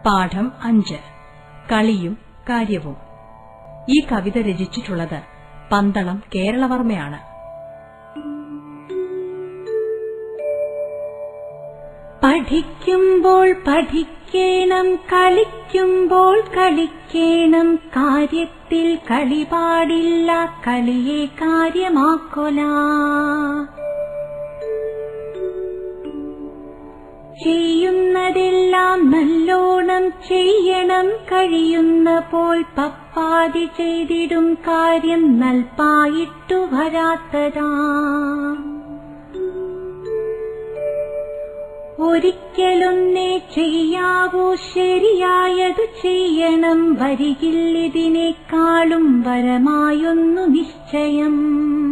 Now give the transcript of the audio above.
പാഠം അഞ്ച് കളിയും കാര്യവും ഈ കവിത രചിച്ചിട്ടുള്ളത് പന്തളം കേരളവർമ്മയാണ് പഠിക്കുമ്പോൾ പഠിക്കേണം കളിക്കുമ്പോൾ കളിക്കേണം കാര്യത്തിൽ കളി പാടില്ല കളിയെ കാര്യമാക്കൊല ചെയ്യുന്നതെല്ലാം നല്ലോണം ചെയ്യണം കഴിയുന്ന പോൽ പപ്പാതി ചെയ്തിടും കാര്യം നൽപ്പായിട്ടു വരാത്തതാ ഒരിക്കലൊന്നേ ചെയ്യാവൂ ശരിയായത് ചെയ്യണം വരികില്ലിതിനേക്കാളും വരമായൊന്നു നിശ്ചയം